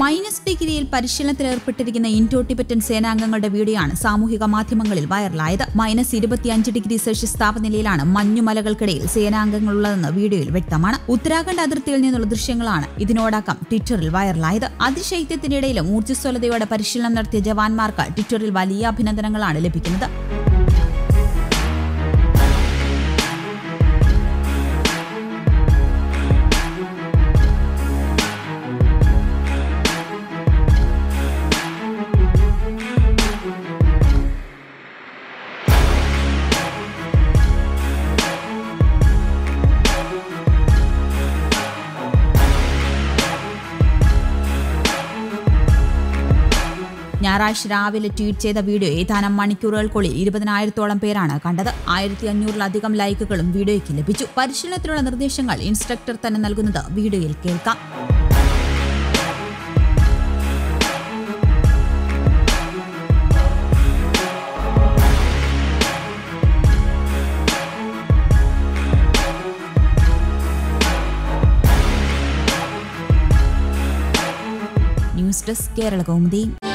minus ഡിഗ്രിയിൽ പരിശീലനത്തിലേർപ്പെട്ടിരിക്കുന്ന Indo Tibetan സേനാംഗങ്ങളുടെ വീഡിയോയാണ് സാമൂഹിക മാധ്യമങ്ങളിൽ വൈറലായത് മൈനസ് ഇരുപത്തിയഞ്ച് ഡിഗ്രി സെൽഷ്യസ് താപനിലയിലാണ് മഞ്ഞുമലകൾക്കിടയിൽ സേനാംഗങ്ങളുള്ളതെന്ന് വീഡിയോയിൽ വ്യക്തമാണ് ഉത്തരാഖണ്ഡ് അതിർത്തിയിൽ നിന്നുള്ള ദൃശ്യങ്ങളാണ് ഇതിനോടകം ട്വിറ്ററിൽ വൈറലായത് അതിശൈത്യത്തിനിടയിലും ഊർജ്ജസ്വലതയോടെ പരിശീലനം നടത്തിയ ജവാന്മാർക്ക് ട്വിറ്ററിൽ വലിയ അഭിനന്ദനങ്ങളാണ് ലഭിക്കുന്നത് ഞായറാഴ്ച രാവിലെ ട്വീറ്റ് ചെയ്ത വീഡിയോ ഏതാനും മണിക്കൂറുകൾക്കുള്ളിൽ ഇരുപതിനായിരത്തോളം പേരാണ് കണ്ടത് ആയിരത്തി അഞ്ഞൂറിലധികം ലൈക്കുകളും വീഡിയോയ്ക്ക് ലഭിച്ചു പരിശീലനത്തിനുള്ള നിർദ്ദേശങ്ങൾ ഇൻസ്ട്രക്ടർ തന്നെ നൽകുന്നത് വീഡിയോയിൽ കേൾക്കാം ന്യൂസ് ഡെസ്ക് കേരള കൗമുദി